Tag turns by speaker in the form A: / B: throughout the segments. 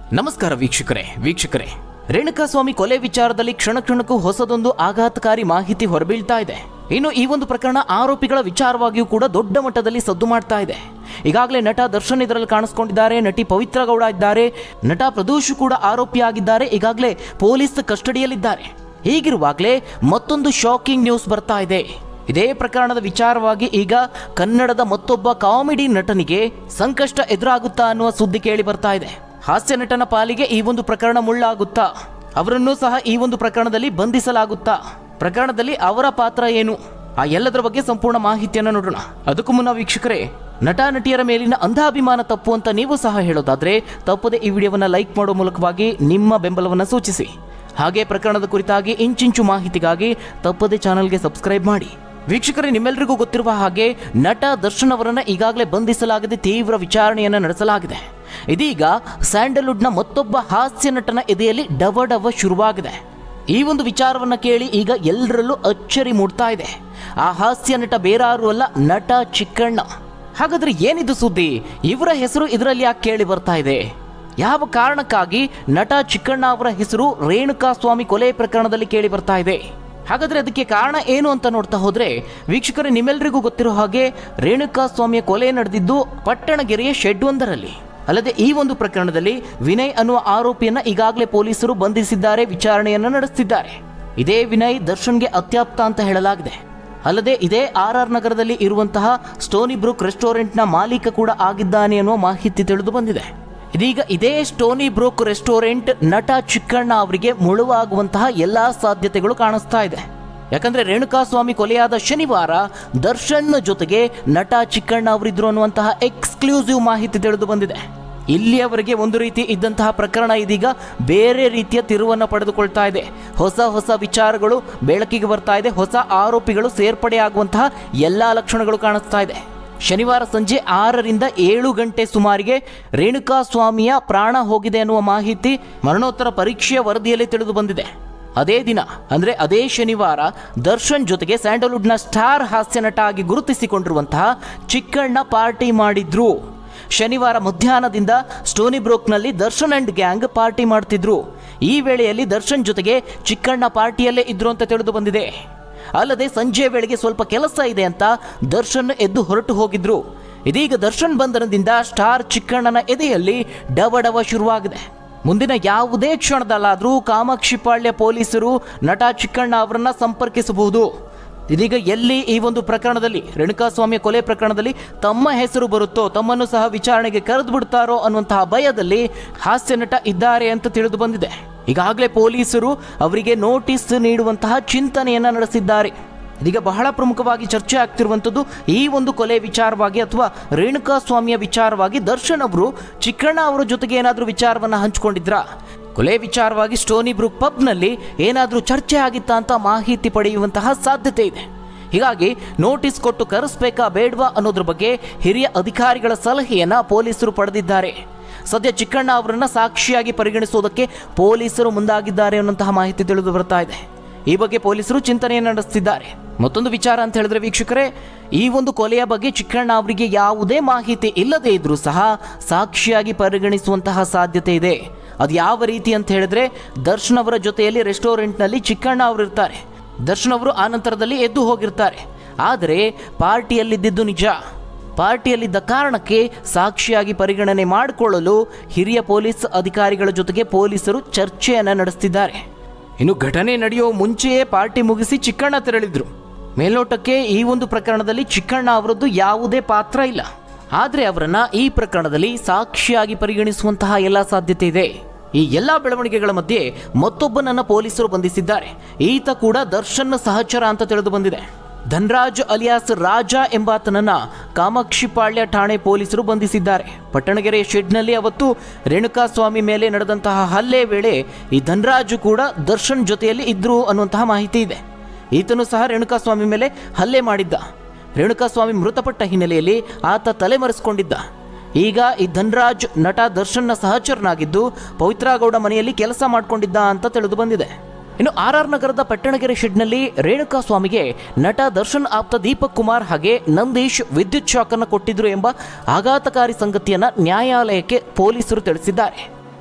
A: ನಮಸ್ಕಾರ ವೀಕ್ಷಕರೇ ವೀಕ್ಷಕರೇ ರೇಣುಕಾಸ್ವಾಮಿ ಕೊಲೆ ವಿಚಾರದಲ್ಲಿ ಕ್ಷಣ ಕ್ಷಣಕ್ಕೂ ಹೊಸದೊಂದು ಆಘಾತಕಾರಿ ಮಾಹಿತಿ ಹೊರಬೀಳ್ತಾ ಇದೆ ಇನ್ನು ಈ ಒಂದು ಪ್ರಕರಣ ಆರೋಪಿಗಳ ವಿಚಾರವಾಗಿಯೂ ಕೂಡ ದೊಡ್ಡ ಮಟ್ಟದಲ್ಲಿ ಸದ್ದು ಮಾಡ್ತಾ ಇದೆ ಈಗಾಗಲೇ ನಟ ದರ್ಶನ್ ಇದರಲ್ಲಿ ಕಾಣಿಸ್ಕೊಂಡಿದ್ದಾರೆ ನಟಿ ಪವಿತ್ರ ಗೌಡ ಇದ್ದಾರೆ ನಟ ಪ್ರದೋಷ್ ಕೂಡ ಆರೋಪಿಯಾಗಿದ್ದಾರೆ ಈಗಾಗಲೇ ಪೊಲೀಸ್ ಕಸ್ಟಡಿಯಲ್ಲಿದ್ದಾರೆ ಹೀಗಿರುವಾಗಲೇ ಮತ್ತೊಂದು ಶಾಕಿಂಗ್ ನ್ಯೂಸ್ ಬರ್ತಾ ಇದೆ ಇದೇ ಪ್ರಕರಣದ ವಿಚಾರವಾಗಿ ಈಗ ಕನ್ನಡದ ಮತ್ತೊಬ್ಬ ಕಾಮಿಡಿ ನಟನಿಗೆ ಸಂಕಷ್ಟ ಎದುರಾಗುತ್ತಾ ಅನ್ನುವ ಸುದ್ದಿ ಕೇಳಿ ಬರ್ತಾ ಇದೆ ಹಾಸ್ಯ ನಟನ ಪಾಲಿಗೆ ಈ ಒಂದು ಪ್ರಕರಣ ಮುಳ್ಳಾಗುತ್ತಾ ಅವರನ್ನು ಸಹ ಈ ಒಂದು ಪ್ರಕರಣದಲ್ಲಿ ಬಂಧಿಸಲಾಗುತ್ತಾ ಪ್ರಕರಣದಲ್ಲಿ ಅವರ ಪಾತ್ರ ಏನು ಆ ಎಲ್ಲದರ ಬಗ್ಗೆ ಸಂಪೂರ್ಣ ಮಾಹಿತಿಯನ್ನು ನೋಡೋಣ ಅದಕ್ಕೂ ಮುನ್ನ ವೀಕ್ಷಕರೇ ನಟ ನಟಿಯರ ಮೇಲಿನ ಅಂಧಾಭಿಮಾನ ತಪ್ಪು ಅಂತ ನೀವು ಸಹ ಹೇಳೋದಾದ್ರೆ ತಪ್ಪದೆ ಈ ವಿಡಿಯೋವನ್ನ ಲೈಕ್ ಮಾಡೋ ಮೂಲಕವಾಗಿ ನಿಮ್ಮ ಬೆಂಬಲವನ್ನು ಸೂಚಿಸಿ ಹಾಗೆ ಪ್ರಕರಣದ ಕುರಿತಾಗಿ ಇಂಚಿಂಚು ಮಾಹಿತಿಗಾಗಿ ತಪ್ಪದೆ ಚಾನಲ್ಗೆ ಸಬ್ಸ್ಕ್ರೈಬ್ ಮಾಡಿ ವೀಕ್ಷಕರೇ ನಿಮ್ಮೆಲ್ಲರಿಗೂ ಗೊತ್ತಿರುವ ಹಾಗೆ ನಟ ದರ್ಶನ್ ಅವರನ್ನ ಈಗಾಗಲೇ ಬಂಧಿಸಲಾಗಿದೆ ತೀವ್ರ ವಿಚಾರಣೆಯನ್ನು ನಡೆಸಲಾಗಿದೆ ಇದೀಗ ಸ್ಯಾಂಡಲ್ವುಡ್ನ ಮತ್ತೊಬ್ಬ ಹಾಸ್ಯ ನಟನ ಎದೆಯಲ್ಲಿ ಡವ ಡವ ಶುರುವಾಗಿದೆ ಈ ಒಂದು ವಿಚಾರವನ್ನ ಕೇಳಿ ಈಗ ಎಲ್ಲರಲ್ಲೂ ಅಚ್ಚರಿ ಮೂಡ್ತಾ ಇದೆ ಆ ಹಾಸ್ಯ ನಟ ಬೇರಾರು ಅಲ್ಲ ನಟ ಚಿಕ್ಕಣ್ಣ ಹಾಗಾದ್ರೆ ಏನಿದು ಸುದ್ದಿ ಇವರ ಹೆಸರು ಇದರಲ್ಲಿ ಯಾಕೆ ಕೇಳಿ ಬರ್ತಾ ಇದೆ ಯಾವ ಕಾರಣಕ್ಕಾಗಿ ನಟ ಚಿಕ್ಕಣ್ಣ ಅವರ ಹೆಸರು ರೇಣುಕಾ ಸ್ವಾಮಿ ಕೊಲೆ ಪ್ರಕರಣದಲ್ಲಿ ಕೇಳಿ ಬರ್ತಾ ಇದೆ ಹಾಗಾದ್ರೆ ಅದಕ್ಕೆ ಕಾರಣ ಏನು ಅಂತ ನೋಡ್ತಾ ಹೋದ್ರೆ ವೀಕ್ಷಕರೇ ನಿಮ್ಮೆಲ್ಲರಿಗೂ ಗೊತ್ತಿರೋ ಹಾಗೆ ರೇಣುಕಾ ಸ್ವಾಮಿಯ ಕೊಲೆ ನಡೆದಿದ್ದು ಪಟ್ಟಣಗೆರೆಯ ಶೆಡ್ ಒಂದರಲ್ಲಿ ಅಲ್ಲದೆ ಈ ಒಂದು ಪ್ರಕರಣದಲ್ಲಿ ವಿನಯ್ ಅನ್ನುವ ಆರೋಪಿಯನ್ನ ಈಗಾಗಲೇ ಪೊಲೀಸರು ಬಂಧಿಸಿದ್ದಾರೆ ವಿಚಾರಣೆಯನ್ನು ನಡೆಸುತ್ತಿದ್ದಾರೆ ಇದೇ ವಿನಯ್ ದರ್ಶನ್ಗೆ ಅತ್ಯಾಪ್ತ ಅಂತ ಹೇಳಲಾಗಿದೆ ಅಲ್ಲದೆ ಇದೇ ಆರ್ ಆರ್ ನಗರದಲ್ಲಿ ಇರುವಂತಹ ಸ್ಟೋನಿ ಬ್ರೂಕ್ ರೆಸ್ಟೋರೆಂಟ್ನ ಮಾಲೀಕ ಕೂಡ ಆಗಿದ್ದಾನೆ ಅನ್ನುವ ಮಾಹಿತಿ ತಿಳಿದು ಬಂದಿದೆ ಇದೀಗ ಇದೇ ಸ್ಟೋನಿ ಬ್ರೂಕ್ ರೆಸ್ಟೋರೆಂಟ್ ನಟ ಚಿಕ್ಕಣ್ಣ ಅವರಿಗೆ ಮುಳುವಾಗುವಂತಹ ಎಲ್ಲಾ ಸಾಧ್ಯತೆಗಳು ಕಾಣಿಸ್ತಾ ಇದೆ ಯಾಕಂದ್ರೆ ರೇಣುಕಾಸ್ವಾಮಿ ಕೊಲೆಯಾದ ಶನಿವಾರ ದರ್ಶನ್ ಜೊತೆಗೆ ನಟ ಚಿಕ್ಕಣ್ಣ ಅವರಿದ್ರು ಅನ್ನುವಂತಹ ಎಕ್ಸ್ಕ್ಲೂಸಿವ್ ಮಾಹಿತಿ ತಿಳಿದು ಬಂದಿದೆ ಇಲ್ಲಿಯವರೆಗೆ ಒಂದು ರೀತಿ ಇದ್ದಂತಹ ಪ್ರಕರಣ ಇದೀಗ ಬೇರೆ ರೀತಿಯ ತಿರುವನ್ನು ಪಡೆದುಕೊಳ್ತಾ ಇದೆ ಹೊಸ ಹೊಸ ವಿಚಾರಗಳು ಬೆಳಕಿಗೆ ಬರ್ತಾ ಇದೆ ಹೊಸ ಆರೋಪಿಗಳು ಸೇರ್ಪಡೆಯಾಗುವಂತಹ ಎಲ್ಲಾ ಲಕ್ಷಣಗಳು ಕಾಣಿಸ್ತಾ ಇದೆ ಶನಿವಾರ ಸಂಜೆ ಆರರಿಂದ ಏಳು ಗಂಟೆ ಸುಮಾರಿಗೆ ರೇಣುಕಾ ಸ್ವಾಮಿಯ ಪ್ರಾಣ ಹೋಗಿದೆ ಅನ್ನುವ ಮಾಹಿತಿ ಮರಣೋತ್ತರ ಪರೀಕ್ಷೆಯ ವರದಿಯಲ್ಲಿ ತಿಳಿದು ಬಂದಿದೆ ಅದೇ ದಿನ ಅಂದ್ರೆ ಅದೇ ಶನಿವಾರ ದರ್ಶನ್ ಜೊತೆಗೆ ಸ್ಯಾಂಡಲ್ವುಡ್ನ ಸ್ಟಾರ್ ಹಾಸ್ಯ ನಟ ಆಗಿ ಗುರುತಿಸಿಕೊಂಡಿರುವಂತಹ ಚಿಕ್ಕಣ್ಣ ಪಾರ್ಟಿ ಮಾಡಿದ್ರು ಶನಿವಾರ ಮಧ್ಯಾಹ್ನದಿಂದ ಸ್ಟೋನಿ ಬ್ರೋಕ್ನಲ್ಲಿ ದರ್ಶನ್ ಅಂಡ್ ಗ್ಯಾಂಗ್ ಪಾರ್ಟಿ ಮಾಡ್ತಿದ್ರು ಈ ವೇಳೆಯಲ್ಲಿ ದರ್ಶನ್ ಜೊತೆಗೆ ಚಿಕ್ಕಣ್ಣ ಪಾರ್ಟಿಯಲ್ಲೇ ಇದ್ರು ಅಂತ ತಿಳಿದು ಬಂದಿದೆ ಅಲ್ಲದೆ ಸಂಜೆ ವೇಳೆಗೆ ಸ್ವಲ್ಪ ಕೆಲಸ ಇದೆ ಅಂತ ದರ್ಶನ್ ಎದ್ದು ಹೊರಟು ಹೋಗಿದ್ರು ಇದೀಗ ದರ್ಶನ್ ಬಂಧನದಿಂದ ಸ್ಟಾರ್ ಚಿಕ್ಕಣ್ಣನ ಎದೆಯಲ್ಲಿ ಡವ ಡವ ಶುರುವಾಗಿದೆ ಮುಂದಿನ ಯಾವುದೇ ಕ್ಷಣದಲ್ಲಾದರೂ ಕಾಮಾಕ್ಷಿಪಾಳ್ಯ ಪೊಲೀಸರು ನಟ ಚಿಕ್ಕಣ್ಣ ಅವರನ್ನ ಸಂಪರ್ಕಿಸಬಹುದು ಇದೀಗ ಎಲ್ಲಿ ಈ ಒಂದು ಪ್ರಕರಣದಲ್ಲಿ ರೇಣುಕಾಸ್ವಾಮಿಯ ಕೊಲೆ ಪ್ರಕರಣದಲ್ಲಿ ತಮ್ಮ ಹೆಸರು ಬರುತ್ತೋ ತಮ್ಮನ್ನು ಸಹ ವಿಚಾರಣೆಗೆ ಕರೆದು ಬಿಡ್ತಾರೋ ಅನ್ನುವಂತಹ ಭಯದಲ್ಲಿ ಹಾಸ್ಯ ನಟ ಇದ್ದಾರೆ ಅಂತ ತಿಳಿದು ಬಂದಿದೆ ಈಗಾಗಲೇ ಪೊಲೀಸರು ಅವರಿಗೆ ನೋಟಿಸ್ ನೀಡುವಂತಹ ಚಿಂತನೆಯನ್ನ ನಡೆಸಿದ್ದಾರೆ ಇದೀಗ ಬಹಳ ಪ್ರಮುಖವಾಗಿ ಚರ್ಚೆ ಆಗ್ತಿರುವಂಥದ್ದು ಈ ಒಂದು ಕೊಲೆ ವಿಚಾರವಾಗಿ ಅಥವಾ ರೇಣುಕಾ ಸ್ವಾಮಿಯ ವಿಚಾರವಾಗಿ ದರ್ಶನ್ ಅವರು ಚಿಕ್ಕಣ್ಣ ಅವರ ಜೊತೆಗೆ ಏನಾದರೂ ವಿಚಾರವನ್ನು ಹಂಚಿಕೊಂಡಿದ್ರಾ ಕೊಲೆ ವಿಚಾರವಾಗಿ ಸ್ಟೋನಿ ಬ್ರೂಕ್ ಪಬ್ನಲ್ಲಿ ಏನಾದರೂ ಚರ್ಚೆ ಆಗಿತ್ತಾ ಅಂತ ಮಾಹಿತಿ ಪಡೆಯುವಂತಹ ಸಾಧ್ಯತೆ ಇದೆ ಹೀಗಾಗಿ ನೋಟಿಸ್ ಕೊಟ್ಟು ಕರೆಸ್ಬೇಕಾ ಬೇಡವಾ ಅನ್ನೋದ್ರ ಬಗ್ಗೆ ಹಿರಿಯ ಅಧಿಕಾರಿಗಳ ಸಲಹೆಯನ್ನ ಪೊಲೀಸರು ಪಡೆದಿದ್ದಾರೆ ಸದ್ಯ ಚಿಕ್ಕಣ್ಣ ಅವರನ್ನ ಸಾಕ್ಷಿಯಾಗಿ ಪರಿಗಣಿಸುವುದಕ್ಕೆ ಪೊಲೀಸರು ಮುಂದಾಗಿದ್ದಾರೆ ಅನ್ನುವಂತಹ ಮಾಹಿತಿ ತಿಳಿದು ಬರ್ತಾ ಇದೆ ಈ ಬಗ್ಗೆ ಪೊಲೀಸರು ಚಿಂತನೆಯನ್ನು ನಡೆಸುತ್ತಿದ್ದಾರೆ ಮತ್ತೊಂದು ವಿಚಾರ ಅಂತ ಹೇಳಿದ್ರೆ ವೀಕ್ಷಕರೇ ಈ ಒಂದು ಕೊಲೆಯ ಬಗ್ಗೆ ಚಿಕ್ಕಣ್ಣ ಅವರಿಗೆ ಯಾವುದೇ ಮಾಹಿತಿ ಇಲ್ಲದೇ ಇದ್ರೂ ಸಹ ಸಾಕ್ಷಿಯಾಗಿ ಪರಿಗಣಿಸುವಂತಹ ಸಾಧ್ಯತೆ ಇದೆ ಅದು ಯಾವ ರೀತಿ ಅಂತ ಹೇಳಿದ್ರೆ ದರ್ಶನ್ ಅವರ ಜೊತೆಯಲ್ಲಿ ರೆಸ್ಟೋರೆಂಟ್ನಲ್ಲಿ ಚಿಕ್ಕಣ್ಣ ಅವರು ಇರ್ತಾರೆ ದರ್ಶನ್ ಅವರು ಆ ನಂತರದಲ್ಲಿ ಎದ್ದು ಹೋಗಿರ್ತಾರೆ ಆದರೆ ಪಾರ್ಟಿಯಲ್ಲಿದ್ದಿದ್ದು ನಿಜ ಪಾರ್ಟಿಯಲ್ಲಿದ್ದ ಕಾರಣಕ್ಕೆ ಸಾಕ್ಷಿಯಾಗಿ ಪರಿಗಣನೆ ಮಾಡಿಕೊಳ್ಳಲು ಹಿರಿಯ ಪೊಲೀಸ್ ಅಧಿಕಾರಿಗಳ ಜೊತೆಗೆ ಪೊಲೀಸರು ಚರ್ಚೆಯನ್ನು ನಡೆಸುತ್ತಿದ್ದಾರೆ ಇನ್ನು ಘಟನೆ ನಡೆಯೋ ಮುಂಚೆಯೇ ಪಾರ್ಟಿ ಮುಗಿಸಿ ಚಿಕ್ಕಣ್ಣ ತೆರಳಿದ್ರು ಮೇಲ್ನೋಟಕ್ಕೆ ಈ ಒಂದು ಪ್ರಕರಣದಲ್ಲಿ ಚಿಕ್ಕಣ್ಣ ಅವರದ್ದು ಯಾವುದೇ ಪಾತ್ರ ಇಲ್ಲ ಆದರೆ ಅವರನ್ನ ಈ ಪ್ರಕರಣದಲ್ಲಿ ಸಾಕ್ಷಿಯಾಗಿ ಪರಿಗಣಿಸುವಂತಹ ಎಲ್ಲ ಸಾಧ್ಯತೆ ಇದೆ ಈ ಎಲ್ಲ ಬೆಳವಣಿಗೆಗಳ ಮಧ್ಯೆ ಮತ್ತೊಬ್ಬನನ್ನ ಪೊಲೀಸರು ಬಂಧಿಸಿದ್ದಾರೆ ಈತ ಕೂಡ ದರ್ಶನ್ ಸಹಚರ ಅಂತ ತಿಳಿದು ಬಂದಿದೆ ಧನ್ರಾಜ್ ಅಲಿಯಾಸ್ ರಾಜ ಎಂಬಾತನನ್ನ ಕಾಮಾಕ್ಷಿಪಾಳ್ಯ ಠಾಣೆ ಪೊಲೀಸರು ಬಂಧಿಸಿದ್ದಾರೆ ಪಟ್ಟಣಗೆರೆಯ ಶೆಡ್ನಲ್ಲಿ ಅವತ್ತು ರೇಣುಕಾಸ್ವಾಮಿ ಮೇಲೆ ನಡೆದಂತಹ ಹಲ್ಲೆ ವೇಳೆ ಈ ಧನ್ರಾಜ್ ಕೂಡ ದರ್ಶನ್ ಜೊತೆಯಲ್ಲಿ ಇದ್ರು ಅನ್ನುವಂತಹ ಮಾಹಿತಿ ಇದೆ ಈತನು ಸಹ ರೇಣುಕಾಸ್ವಾಮಿ ಮೇಲೆ ಹಲ್ಲೆ ಮಾಡಿದ್ದ ರೇಣುಕಾಸ್ವಾಮಿ ಮೃತಪಟ್ಟ ಹಿನ್ನೆಲೆಯಲ್ಲಿ ಆತ ತಲೆಮರೆಸಿಕೊಂಡಿದ್ದ ಈಗ ಈ ಧನ್ರಾಜ್ ನಟ ದರ್ಶನ್ನ ಸಹಚರನಾಗಿದ್ದು ಪವಿತ್ರಾಗೌಡ ಮನೆಯಲ್ಲಿ ಕೆಲಸ ಮಾಡಿಕೊಂಡಿದ್ದ ಅಂತ ತಿಳಿದು ಬಂದಿದೆ ಇನ್ನು ಆರ್ ಆರ್ ನಗರದ ಪಟ್ಟಣಗೆರೆ ಶೆಡ್ನಲ್ಲಿ ರೇಣುಕಾ ಸ್ವಾಮಿಗೆ ನಟ ದರ್ಶನ್ ಆಪ್ತ ದೀಪಕ್ ಕುಮಾರ್ ಹಾಗೆ ನಂದೀಶ್ ವಿದ್ಯುತ್ ಶಾಕ್ ಅನ್ನು ಕೊಟ್ಟಿದ್ರು ಎಂಬ ಆಘಾತಕಾರಿ ಸಂಗತಿಯನ್ನ ನ್ಯಾಯಾಲಯಕ್ಕೆ ಪೊಲೀಸರು ತಿಳಿಸಿದ್ದಾರೆ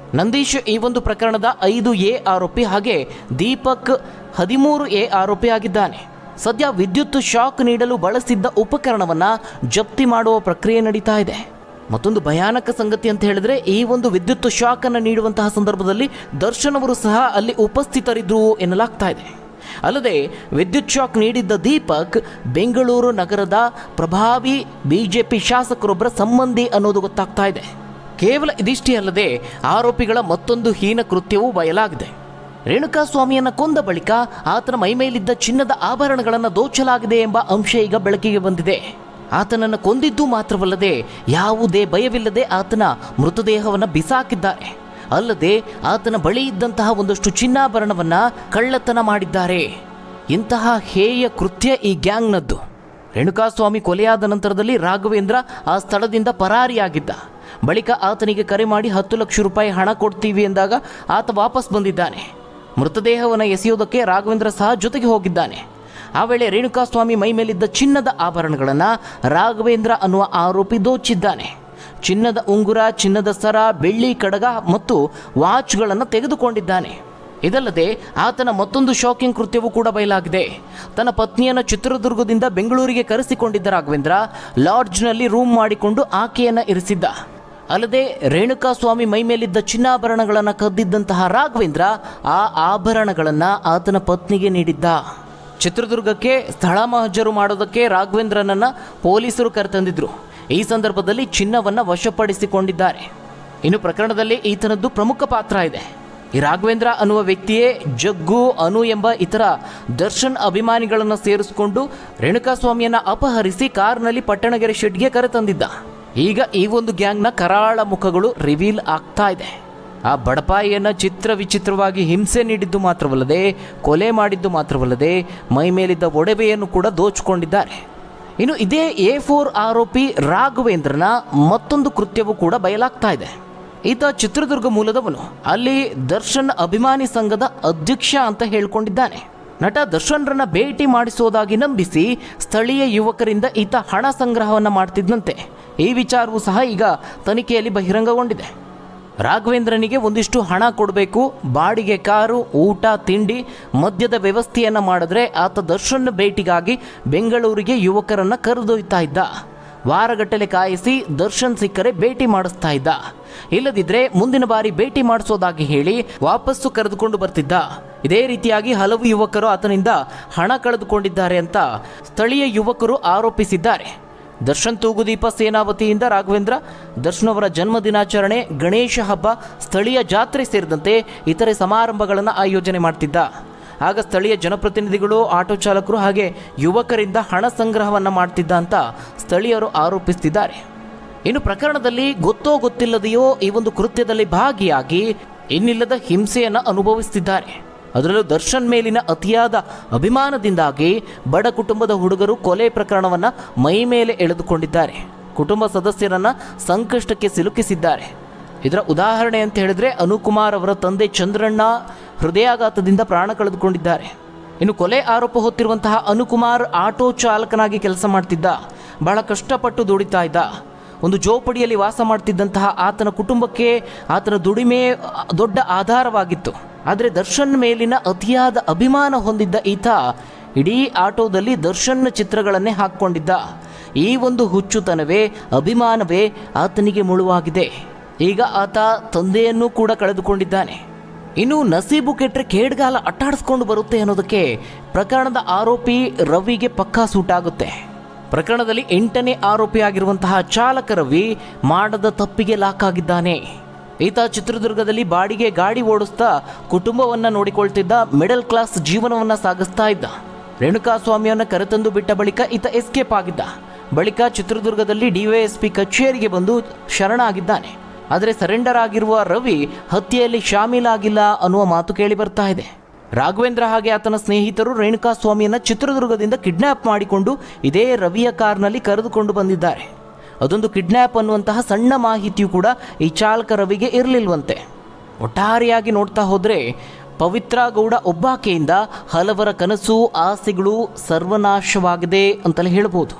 A: ನಂದೀಶ್ ಈ ಒಂದು ಪ್ರಕರಣದ ಐದು ಎ ಆರೋಪಿ ಹಾಗೆ ದೀಪಕ್ ಹದಿಮೂರು ಎ ಆರೋಪಿ ಆಗಿದ್ದಾನೆ ಸದ್ಯ ವಿದ್ಯುತ್ ಶಾಕ್ ನೀಡಲು ಬಳಸಿದ್ದ ಉಪಕರಣವನ್ನ ಜಪ್ತಿ ಮಾಡುವ ಪ್ರಕ್ರಿಯೆ ನಡೀತಾ ಇದೆ ಮತ್ತೊಂದು ಭಯಾನಕ ಸಂಗತಿ ಅಂತ ಹೇಳಿದ್ರೆ ಈ ಒಂದು ವಿದ್ಯುತ್ ಶಾಕ್ ಅನ್ನು ನೀಡುವಂತಹ ಸಂದರ್ಭದಲ್ಲಿ ದರ್ಶನ್ ಅವರು ಸಹ ಅಲ್ಲಿ ಉಪಸ್ಥಿತರಿದ್ರು ಎನ್ನಲಾಗ್ತಾ ಇದೆ ಅಲ್ಲದೆ ವಿದ್ಯುತ್ ಶಾಕ್ ನೀಡಿದ್ದ ದೀಪಕ್ ಬೆಂಗಳೂರು ನಗರದ ಪ್ರಭಾವಿ ಬಿಜೆಪಿ ಶಾಸಕರೊಬ್ಬರ ಸಂಬಂಧಿ ಅನ್ನೋದು ಗೊತ್ತಾಗ್ತಾ ಇದೆ ಕೇವಲ ಇದಿಷ್ಟೇ ಅಲ್ಲದೆ ಆರೋಪಿಗಳ ಮತ್ತೊಂದು ಹೀನ ಕೃತ್ಯವೂ ಬಯಲಾಗಿದೆ ರೇಣುಕಾಸ್ವಾಮಿಯನ್ನ ಕೊಂದ ಬಳಿಕ ಆತನ ಮೈಮೇಲಿದ್ದ ಚಿನ್ನದ ಆಭರಣಗಳನ್ನು ದೋಚಲಾಗಿದೆ ಎಂಬ ಅಂಶ ಈಗ ಬೆಳಕಿಗೆ ಬಂದಿದೆ ಆತನನ್ನು ಕೊಂದಿದ್ದು ಮಾತ್ರವಲ್ಲದೆ ಯಾವುದೇ ಭಯವಿಲ್ಲದೆ ಆತನ ಮೃತದೇಹವನ್ನು ಬಿಸಾಕಿದ್ದಾರೆ ಅಲ್ಲದೆ ಆತನ ಬಳಿ ಇದ್ದಂತಹ ಒಂದಷ್ಟು ಚಿನ್ನಾಭರಣವನ್ನ ಕಳ್ಳತನ ಮಾಡಿದ್ದಾರೆ ಇಂತಹ ಹೇಯ ಕೃತ್ಯ ಈ ಗ್ಯಾಂಗ್ನದ್ದು ರೇಣುಕಾಸ್ವಾಮಿ ಕೊಲೆಯಾದ ನಂತರದಲ್ಲಿ ರಾಘವೇಂದ್ರ ಆ ಸ್ಥಳದಿಂದ ಪರಾರಿಯಾಗಿದ್ದ ಬಳಿಕ ಆತನಿಗೆ ಕರೆ ಮಾಡಿ ಹತ್ತು ಲಕ್ಷ ರೂಪಾಯಿ ಹಣ ಕೊಡ್ತೀವಿ ಎಂದಾಗ ಆತ ವಾಪಸ್ ಬಂದಿದ್ದಾನೆ ಮೃತದೇಹವನ್ನು ಎಸೆಯೋದಕ್ಕೆ ರಾಘವೇಂದ್ರ ಸಹ ಜೊತೆಗೆ ಹೋಗಿದ್ದಾನೆ ಆ ವೇಳೆ ರೇಣುಕಾಸ್ವಾಮಿ ಮೈ ಮೇಲಿದ್ದ ಚಿನ್ನದ ಆಭರಣಗಳನ್ನು ರಾಘವೇಂದ್ರ ಅನ್ನುವ ಆರೋಪಿ ದೋಚಿದ್ದಾನೆ ಚಿನ್ನದ ಉಂಗುರ ಚಿನ್ನದ ಸರ ಬೆಳ್ಳಿ ಕಡಗ ಮತ್ತು ವಾಚ್ಗಳನ್ನು ತೆಗೆದುಕೊಂಡಿದ್ದಾನೆ ಇದಲ್ಲದೆ ಆತನ ಮತ್ತೊಂದು ಶಾಕಿಂಗ್ ಕೃತ್ಯವೂ ಕೂಡ ಬಯಲಾಗಿದೆ ತನ್ನ ಪತ್ನಿಯನ್ನು ಚಿತ್ರದುರ್ಗದಿಂದ ಬೆಂಗಳೂರಿಗೆ ಕರೆಸಿಕೊಂಡಿದ್ದ ರಾಘವೇಂದ್ರ ಲಾಡ್ಜ್ನಲ್ಲಿ ರೂಮ್ ಮಾಡಿಕೊಂಡು ಆಕೆಯನ್ನು ಇರಿಸಿದ್ದ ಅಲ್ಲದೆ ರೇಣುಕಾಸ್ವಾಮಿ ಮೈ ಮೇಲಿದ್ದ ಚಿನ್ನಾಭರಣಗಳನ್ನು ಕದ್ದಿದ್ದಂತಹ ರಾಘವೇಂದ್ರ ಆ ಆಭರಣಗಳನ್ನು ಆತನ ಪತ್ನಿಗೆ ನೀಡಿದ್ದ ಚಿತ್ರದುರ್ಗಕ್ಕೆ ಸ್ಥಳ ಮಹಜರು ಮಾಡೋದಕ್ಕೆ ರಾಘವೇಂದ್ರನನ್ನ ಪೊಲೀಸರು ಕರೆತಂದಿದ್ರು ಈ ಸಂದರ್ಭದಲ್ಲಿ ಚಿನ್ನವನ್ನು ವಶಪಡಿಸಿಕೊಂಡಿದ್ದಾರೆ ಇನ್ನು ಪ್ರಕರಣದಲ್ಲಿ ಈತನದ್ದು ಪ್ರಮುಖ ಪಾತ್ರ ಇದೆ ಈ ರಾಘವೇಂದ್ರ ಅನ್ನುವ ವ್ಯಕ್ತಿಯೇ ಜಗ್ಗು ಅನು ಎಂಬ ಇತರ ದರ್ಶನ್ ಅಭಿಮಾನಿಗಳನ್ನು ಸೇರಿಸಿಕೊಂಡು ರೇಣುಕಾಸ್ವಾಮಿಯನ್ನ ಅಪಹರಿಸಿ ಕಾರ್ನಲ್ಲಿ ಪಟ್ಟಣಗೆರೆ ಶೆಡ್ಗೆ ಕರೆತಂದಿದ್ದ ಈಗ ಈ ಒಂದು ಗ್ಯಾಂಗ್ನ ಕರಾಳ ಮುಖಗಳು ರಿವೀಲ್ ಆಗ್ತಾ ಇದೆ ಆ ಬಡಪಾಯಿಯನ್ನ ಚಿತ್ರ ವಿಚಿತ್ರವಾಗಿ ಹಿಂಸೆ ನೀಡಿದ್ದು ಮಾತ್ರವಲ್ಲದೆ ಕೊಲೆ ಮಾಡಿದ್ದು ಮಾತ್ರವಲ್ಲದೆ ಮೈ ಮೇಲಿದ್ದ ಒಡವೆಯನ್ನು ಕೂಡ ದೋಚಿಕೊಂಡಿದ್ದಾರೆ ಇನ್ನು ಇದೇ ಎ ಫೋರ್ ಆರೋಪಿ ರಾಘವೇಂದ್ರನ ಮತ್ತೊಂದು ಕೃತ್ಯವೂ ಕೂಡ ಬಯಲಾಗ್ತಾ ಇದೆ ಈತ ಚಿತ್ರದುರ್ಗ ಮೂಲದವನು ಅಲ್ಲಿ ದರ್ಶನ್ ಅಭಿಮಾನಿ ಸಂಘದ ಅಧ್ಯಕ್ಷ ಅಂತ ಹೇಳ್ಕೊಂಡಿದ್ದಾನೆ ನಟ ದರ್ಶನ್ರನ್ನ ಭೇಟಿ ಮಾಡಿಸೋದಾಗಿ ನಂಬಿಸಿ ಸ್ಥಳೀಯ ಯುವಕರಿಂದ ಈತ ಹಣ ಸಂಗ್ರಹವನ್ನು ಮಾಡ್ತಿದ್ದಂತೆ ಈ ವಿಚಾರವೂ ಸಹ ಈಗ ತನಿಖೆಯಲ್ಲಿ ಬಹಿರಂಗಗೊಂಡಿದೆ ರಾಘವೇಂದ್ರನಿಗೆ ಒಂದಿಷ್ಟು ಹಣ ಕೊಡಬೇಕು ಬಾಡಿಗೆ ಕಾರು ಊಟ ತಿಂಡಿ ಮದ್ಯದ ವ್ಯವಸ್ಥೆಯನ್ನು ಮಾಡಿದ್ರೆ ಆತ ದರ್ಶನ್ ಭೇಟಿಗಾಗಿ ಬೆಂಗಳೂರಿಗೆ ಯುವಕರನ್ನ ಕರೆದೊಯ್ತಾ ಇದ್ದ ವಾರಗಟ್ಟಲೆ ಕಾಯಿಸಿ ದರ್ಶನ್ ಸಿಕ್ಕರೆ ಭೇಟಿ ಮಾಡಿಸ್ತಾ ಇದ್ದ ಇಲ್ಲದಿದ್ರೆ ಮುಂದಿನ ಬಾರಿ ಭೇಟಿ ಮಾಡಿಸೋದಾಗಿ ಹೇಳಿ ವಾಪಸ್ಸು ಕರೆದುಕೊಂಡು ಬರ್ತಿದ್ದ ಇದೇ ರೀತಿಯಾಗಿ ಹಲವು ಯುವಕರು ಆತನಿಂದ ಹಣ ಕಳೆದುಕೊಂಡಿದ್ದಾರೆ ಅಂತ ಸ್ಥಳೀಯ ಯುವಕರು ಆರೋಪಿಸಿದ್ದಾರೆ ದರ್ಶನ್ ತೂಗುದೀಪ ಸೇನಾ ವತಿಯಿಂದ ರಾಘವೇಂದ್ರ ದರ್ಶನ್ ಅವರ ಜನ್ಮ ದಿನಾಚರಣೆ ಗಣೇಶ ಹಬ್ಬ ಸ್ಥಳೀಯ ಜಾತ್ರೆ ಸೇರಿದಂತೆ ಇತರೆ ಸಮಾರಂಭಗಳನ್ನು ಆಯೋಜನೆ ಮಾಡ್ತಿದ್ದ ಆಗ ಸ್ಥಳೀಯ ಜನಪ್ರತಿನಿಧಿಗಳು ಆಟೋ ಚಾಲಕರು ಹಾಗೆ ಯುವಕರಿಂದ ಹಣ ಸಂಗ್ರಹವನ್ನು ಮಾಡ್ತಿದ್ದ ಅಂತ ಸ್ಥಳೀಯರು ಆರೋಪಿಸ್ತಿದ್ದಾರೆ ಇನ್ನು ಪ್ರಕರಣದಲ್ಲಿ ಗೊತ್ತೋ ಗೊತ್ತಿಲ್ಲದೆಯೋ ಈ ಒಂದು ಕೃತ್ಯದಲ್ಲಿ ಭಾಗಿಯಾಗಿ ಇನ್ನಿಲ್ಲದ ಹಿಂಸೆಯನ್ನು ಅನುಭವಿಸ್ತಿದ್ದಾರೆ ಅದರಲ್ಲೂ ದರ್ಶನ್ ಮೇಲಿನ ಅತಿಯಾದ ಅಭಿಮಾನದಿಂದಾಗಿ ಬಡ ಕುಟುಂಬದ ಹುಡುಗರು ಕೊಲೆ ಪ್ರಕರಣವನ್ನು ಮೈ ಮೇಲೆ ಎಳೆದುಕೊಂಡಿದ್ದಾರೆ ಕುಟುಂಬ ಸದಸ್ಯರನ್ನ ಸಂಕಷ್ಟಕ್ಕೆ ಸಿಲುಕಿಸಿದ್ದಾರೆ ಇದರ ಉದಾಹರಣೆ ಅಂತ ಹೇಳಿದ್ರೆ ಅನುಕುಮಾರ್ ಅವರ ತಂದೆ ಚಂದ್ರಣ್ಣ ಹೃದಯಾಘಾತದಿಂದ ಪ್ರಾಣ ಕಳೆದುಕೊಂಡಿದ್ದಾರೆ ಇನ್ನು ಕೊಲೆ ಆರೋಪ ಹೊತ್ತಿರುವಂತಹ ಅನುಕುಮಾರ್ ಆಟೋ ಚಾಲಕನಾಗಿ ಕೆಲಸ ಮಾಡ್ತಿದ್ದ ಬಹಳ ಕಷ್ಟಪಟ್ಟು ದುಡಿತಾ ಇದ್ದ ಒಂದು ಜೋಪಡಿಯಲ್ಲಿ ವಾಸ ಮಾಡ್ತಿದ್ದಂತಹ ಆತನ ಕುಟುಂಬಕ್ಕೆ ಆತನ ದುಡಿಮೆ ಅ, ದೊಡ್ಡ ಆಧಾರವಾಗಿತ್ತು ಆದರೆ ದರ್ಶನ್ ಮೇಲಿನ ಅತಿಯಾದ ಅಭಿಮಾನ ಹೊಂದಿದ್ದ ಈತ ಇಡೀ ಆಟೋದಲ್ಲಿ ದರ್ಶನ್ ಚಿತ್ರಗಳನ್ನೇ ಹಾಕ್ಕೊಂಡಿದ್ದ ಈ ಒಂದು ಹುಚ್ಚುತನವೇ ಅಭಿಮಾನವೇ ಆತನಿಗೆ ಮುಳುವಾಗಿದೆ ಈಗ ಆತ ತಂದೆಯನ್ನೂ ಕೂಡ ಕಳೆದುಕೊಂಡಿದ್ದಾನೆ ಇನ್ನು ನಸೀಬು ಕೆಟ್ಟರೆ ಕೇಡ್ಗಾಲ ಅಟ್ಟಾಡಿಸ್ಕೊಂಡು ಬರುತ್ತೆ ಅನ್ನೋದಕ್ಕೆ ಪ್ರಕರಣದ ಆರೋಪಿ ರವಿಗೆ ಪಕ್ಕಾ ಸೂಟಾಗುತ್ತೆ ಪ್ರಕರಣದಲ್ಲಿ ಎಂಟನೇ ಆರೋಪಿಯಾಗಿರುವಂತಹ ಚಾಲಕ ರವಿ ಮಾಡದ ತಪ್ಪಿಗೆ ಲಾಕ್ ಆಗಿದ್ದಾನೆ ಈತ ಚಿತ್ರದುರ್ಗದಲ್ಲಿ ಬಾಡಿಗೆ ಗಾಡಿ ಓಡಿಸ್ತಾ ಕುಟುಂಬವನ್ನ ನೋಡಿಕೊಳ್ತಿದ್ದ ಮಿಡಲ್ ಕ್ಲಾಸ್ ಜೀವನವನ್ನ ಸಾಗಿಸ್ತಾ ಇದ್ದ ರೇಣುಕಾಸ್ವಾಮಿಯನ್ನ ಕರೆತಂದು ಬಿಟ್ಟ ಬಳಿಕ ಈತ ಎಸ್ಕೇಪ್ ಆಗಿದ್ದ ಬಳಿಕ ಚಿತ್ರದುರ್ಗದಲ್ಲಿ ಡಿವೈಎಸ್ಪಿ ಕಚೇರಿಗೆ ಬಂದು ಶರಣಾಗಿದ್ದಾನೆ ಆದರೆ ಸರೆಂಡರ್ ಆಗಿರುವ ರವಿ ಹತ್ಯೆಯಲ್ಲಿ ಶಾಮೀಲಾಗಿಲ್ಲ ಅನ್ನುವ ಮಾತು ಕೇಳಿ ಬರ್ತಾ ಇದೆ ರಾಘವೇಂದ್ರ ಹಾಗೆ ಆತನ ಸ್ನೇಹಿತರು ರೇಣುಕಾಸ್ವಾಮಿಯನ್ನ ಚಿತ್ರದುರ್ಗದಿಂದ ಕಿಡ್ನಾಪ್ ಮಾಡಿಕೊಂಡು ಇದೇ ರವಿಯ ಕಾರ್ನಲ್ಲಿ ಕರೆದುಕೊಂಡು ಬಂದಿದ್ದಾರೆ ಅದೊಂದು ಕಿಡ್ನ್ಯಾಪ್ ಅನ್ನುವಂತಹ ಸಣ್ಣ ಮಾಹಿತಿಯು ಕೂಡ ಈ ಚಾಲಕ ರವಿಗೆ ಇರಲಿಲ್ವಂತೆ ಒಟ್ಟಾರೆಯಾಗಿ ನೋಡ್ತಾ ಹೋದರೆ ಪವಿತ್ರ ಗೌಡ ಒಬ್ಬಾಕೆಯಿಂದ ಹಲವರ ಕನಸು ಆಸೆಗಳು ಸರ್ವನಾಶವಾಗಿದೆ ಅಂತಲೇ ಹೇಳ್ಬೋದು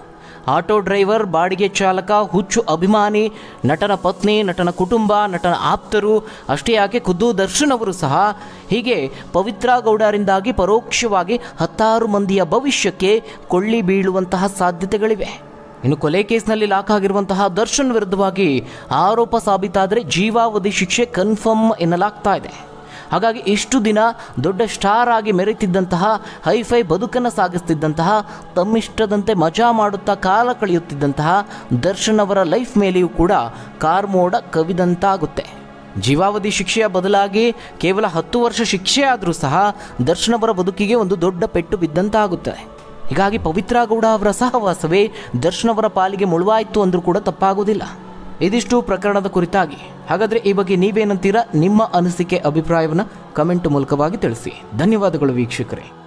A: ಆಟೋ ಡ್ರೈವರ್ ಬಾಡಿಗೆ ಚಾಲಕ ಹುಚ್ಚು ಅಭಿಮಾನಿ ನಟನ ಪತ್ನಿ ನಟನ ಕುಟುಂಬ ನಟನ ಆಪ್ತರು ಅಷ್ಟೇ ಯಾಕೆ ಖುದ್ದು ದರ್ಶನ್ ಅವರು ಸಹ ಹೀಗೆ ಪವಿತ್ರ ಗೌಡರಿಂದಾಗಿ ಪರೋಕ್ಷವಾಗಿ ಹತ್ತಾರು ಮಂದಿಯ ಭವಿಷ್ಯಕ್ಕೆ ಕೊಳ್ಳಿ ಬೀಳುವಂತಹ ಸಾಧ್ಯತೆಗಳಿವೆ ಇನ್ನು ಕೊಲೆ ಕೇಸ್ನಲ್ಲಿ ಲಾಕ್ ಆಗಿರುವಂತಹ ದರ್ಶನ್ ವಿರುದ್ಧವಾಗಿ ಆರೋಪ ಸಾಬೀತಾದರೆ ಜೀವಾವಧಿ ಶಿಕ್ಷೆ ಕನ್ಫರ್ಮ್ ಎನ್ನಲಾಗ್ತಾ ಇದೆ ಹಾಗಾಗಿ ಇಷ್ಟು ದಿನ ದೊಡ್ಡ ಸ್ಟಾರ್ ಆಗಿ ಮೆರೆತಿದ್ದಂತಹ ಹೈಫೈ ಬದುಕನ್ನು ಸಾಗಿಸ್ತಿದ್ದಂತಹ ತಮ್ಮಿಷ್ಟದಂತೆ ಮಜಾ ಮಾಡುತ್ತಾ ಕಾಲ ಕಳೆಯುತ್ತಿದ್ದಂತಹ ದರ್ಶನ್ ಅವರ ಲೈಫ್ ಮೇಲೆಯೂ ಕೂಡ ಕಾರ್ಮೋಡ ಕವಿದಂತಾಗುತ್ತೆ ಜೀವಾವಧಿ ಶಿಕ್ಷೆಯ ಬದಲಾಗಿ ಕೇವಲ ಹತ್ತು ವರ್ಷ ಶಿಕ್ಷೆ ಆದರೂ ಸಹ ದರ್ಶನ್ ಅವರ ಬದುಕಿಗೆ ಒಂದು ದೊಡ್ಡ ಪೆಟ್ಟು ಬಿದ್ದಂತಾಗುತ್ತದೆ ಹೀಗಾಗಿ ಪವಿತ್ರ ಗೌಡ ಅವರ ಸಹವಾಸವೇ ದರ್ಶನ್ ಅವರ ಪಾಲಿಗೆ ಮುಳುವಾಯಿತು ಅಂದರೂ ಕೂಡ ತಪ್ಪಾಗುವುದಿಲ್ಲ ಇದಿಷ್ಟು ಪ್ರಕರಣದ ಕುರಿತಾಗಿ ಹಾಗಾದರೆ ಈ ಬಗ್ಗೆ ನೀವೇನಂತೀರಾ ನಿಮ್ಮ ಅನಿಸಿಕೆ ಅಭಿಪ್ರಾಯವನ್ನು ಕಮೆಂಟ್ ಮೂಲಕವಾಗಿ ತಿಳಿಸಿ ಧನ್ಯವಾದಗಳು ವೀಕ್ಷಕರೇ